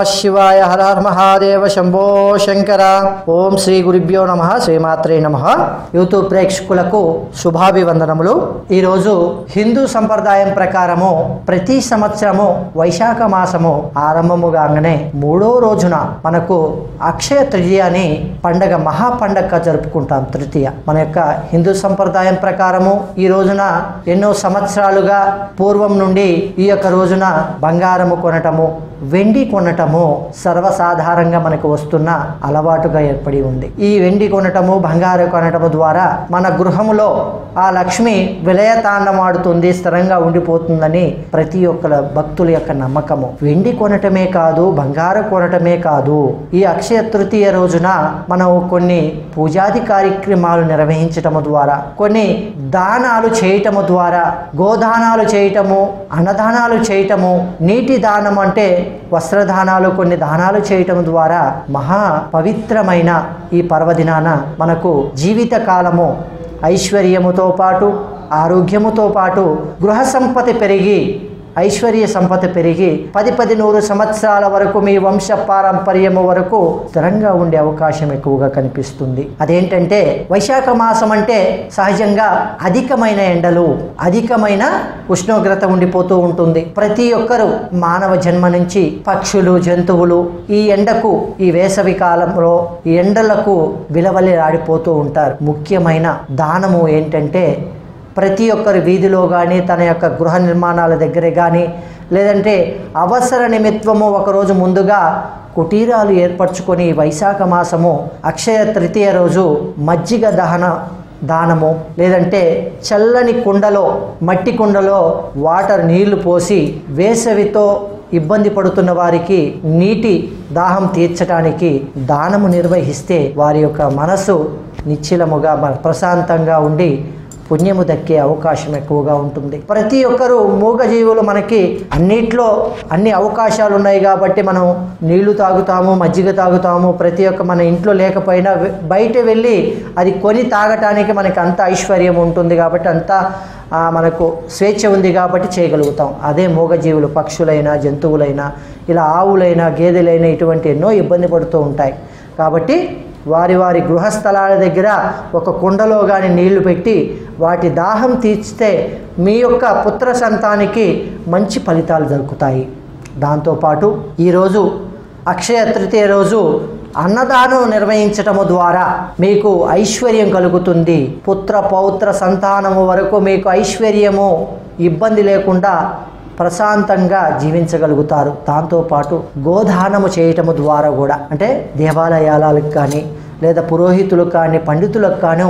శివాయ హర హర మహాదేవ శంభో శంకర ఓం శ్రీ గురుభ్యో నమ శ్రీమాత్రే నమ యూట్యూబ్ ప్రేక్షకులకు శుభాభివందనములు ఈరోజు హిందూ సంప్రదాయం ప్రకారము ప్రతి సంవత్సరము వైశాఖ మాసము ఆరంభము కాగానే మూడో రోజున మనకు అక్షయ తృతీయ అని పండగ మహా పండగగా జరుపుకుంటాం తృతీయ మన యొక్క హిందూ సంప్రదాయం ప్రకారము ఈ రోజున ఎన్నో సంవత్సరాలుగా పూర్వం నుండి ఈ యొక్క రోజున బంగారము కొనటము వెండి కొనటము సర్వసాధారణంగా మనకు వస్తున్న అలవాటుగా ఏర్పడి ఉంది ఈ వెండి కొనటము బంగారు కొనటము ద్వారా మన గృహములో ఆ లక్ష్మి విలయతాండమాడుతుంది స్థిరంగా ఉండిపోతుందని ప్రతి ఒక్క భక్తుల యొక్క నమ్మకము వెండి కొనటమే కాదు బంగారు కొనటమే కాదు ఈ అక్షయ తృతీయ రోజున మనం కొన్ని పూజాది కార్యక్రమాలు నిర్వహించటము ద్వారా కొన్ని దానాలు చేయటము ద్వారా గోదానాలు చేయటము అన్నదానాలు చేయటము నీటి దానం అంటే వస్త్రదానాలు కొన్ని దానాలు చేయటం ద్వారా మహా పవిత్రమైన ఈ పర్వదినాన మనకు జీవిత కాలము ఐశ్వర్యముతో పాటు ఆరోగ్యముతో పాటు గృహ సంపత్తి పెరిగి ఐశ్వర్య సంపద పెరిగి పది పది నూరు సంవత్సరాల వరకు మీ వంశ పారంపర్యము వరకు స్థిరంగా ఉండే అవకాశం ఎక్కువగా కనిపిస్తుంది అదేంటంటే వైశాఖ మాసం అంటే సహజంగా అధికమైన ఎండలు అధికమైన ఉష్ణోగ్రత ఉండిపోతూ ఉంటుంది ప్రతి ఒక్కరూ మానవ జన్మ నుంచి పక్షులు జంతువులు ఈ ఎండకు ఈ వేసవి కాలంలో ఈ ఎండలకు విలవలి ఆడిపోతూ ఉంటారు ముఖ్యమైన దానము ఏంటంటే ప్రతి ఒక్కరి వీధిలో కానీ తన యొక్క గృహ నిర్మాణాల దగ్గరే కానీ లేదంటే అవసర నిమిత్తము ఒకరోజు ముందుగా కుటీరాలు ఏర్పరచుకొని వైశాఖ మాసము అక్షయ తృతీయ రోజు మజ్జిగ దహన దానము లేదంటే చల్లని కుండలో మట్టి కుండలో వాటర్ నీళ్లు పోసి వేసవితో ఇబ్బంది పడుతున్న వారికి నీటి దాహం తీర్చడానికి దానము నిర్వహిస్తే వారి యొక్క మనసు నిశ్చలముగా మ- ప్రశాంతంగా ఉండి పుణ్యము దక్కే అవకాశం ఎక్కువగా ఉంటుంది ప్రతి ఒక్కరూ మూగజీవులు మనకి అన్నిట్లో అన్ని అవకాశాలు ఉన్నాయి కాబట్టి మనం నీళ్లు తాగుతాము మజ్జిగ తాగుతాము ప్రతి ఒక్క మన ఇంట్లో లేకపోయినా వె- బయట వెళ్ళి అది కొని తాగటానికి మనకి అంత ఐశ్వర్యం ఉంటుంది కాబట్టి అంత ఆ, మనకు స్వేచ్ఛ ఉంది కాబట్టి చేయగలుగుతాం అదే మూగజీవులు పక్షులైనా జంతువులైనా ఇలా ఆవులైనా గేదెలైనా ఇటువంటి ఎన్నో ఇబ్బంది పడుతూ ఉంటాయి కాబట్టి వారి వారి గృహస్థలాల దగ్గర ఒక కుండలో కానీ నీళ్లు పెట్టి వాటి దాహం తీర్చితే మీ యొక్క పుత్ర సంతానికి మంచి ఫలితాలు దొరుకుతాయి దాంతోపాటు ఈరోజు అక్షయ తృతీయ రోజు అన్నదానం నిర్వహించటము ద్వారా మీకు ఐశ్వర్యం కలుగుతుంది పుత్ర పౌత్ర సంతానము వరకు మీకు ఐశ్వర్యము ఇబ్బంది లేకుండా ప్రశాంతంగా జీవించగలుగుతారు దాంతోపాటు గోదానము చేయటము ద్వారా కూడా అంటే దేవాలయాలకు కానీ లేదా పురోహితులకు కానీ పండితులకు కానీ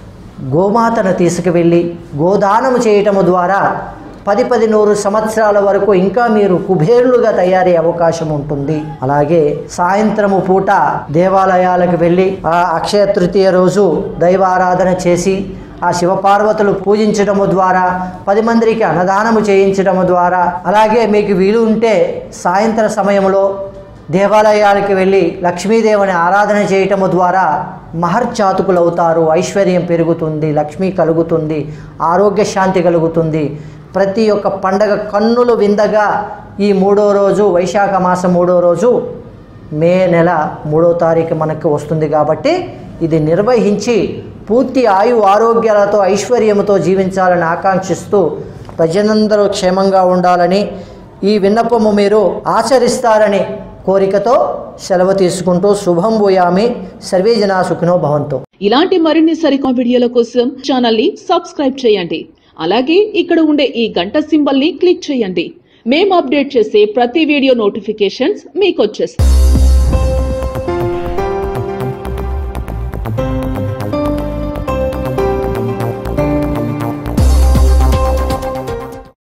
గోమాతను తీసుకువెళ్ళి గోదానము చేయటము ద్వారా పది పది నూరు సంవత్సరాల వరకు ఇంకా మీరు కుబేరులుగా తయారయ్యే అవకాశం ఉంటుంది అలాగే సాయంత్రము పూట దేవాలయాలకు వెళ్ళి ఆ అక్షయ తృతీయ రోజు దైవారాధన చేసి ఆ శివపార్వతులు పూజించడము ద్వారా పది మందికి అన్నదానము చేయించడము ద్వారా అలాగే మీకు వీలు ఉంటే సాయంత్ర సమయంలో దేవాలయాలకు వెళ్ళి లక్ష్మీదేవిని ఆరాధన చేయటము ద్వారా మహర్చాతుకులు అవుతారు ఐశ్వర్యం పెరుగుతుంది లక్ష్మి కలుగుతుంది ఆరోగ్య శాంతి కలుగుతుంది ప్రతి ఒక్క పండగ కన్నులు విందగా ఈ మూడో రోజు వైశాఖ మాసం మూడో రోజు మే నెల మూడో తారీఖు మనకు వస్తుంది కాబట్టి ఇది నిర్వహించి పూర్తి ఆయు ఆరోగ్యాలతో ఐశ్వర్యముతో జీవించాలని ఆకాంక్షిస్తూ ప్రజలందరూ క్షేమంగా ఉండాలని ఈ విన్నపము మీరు ఆచరిస్తారని కోరికతో సెలవు తీసుకుంటూ శుభం భూయామి సర్వే జనా సుఖినో భవంతు ఇలాంటి మరిన్ని సరికొత్త వీడియోల కోసం ఛానల్ ని సబ్స్క్రైబ్ చేయండి అలాగే ఇక్కడ ఉండే ఈ గంట సింబల్ ని క్లిక్ చేయండి మేము అప్డేట్ చేసే ప్రతి వీడియో నోటిఫికేషన్స్ మీకు వచ్చేస్తాయి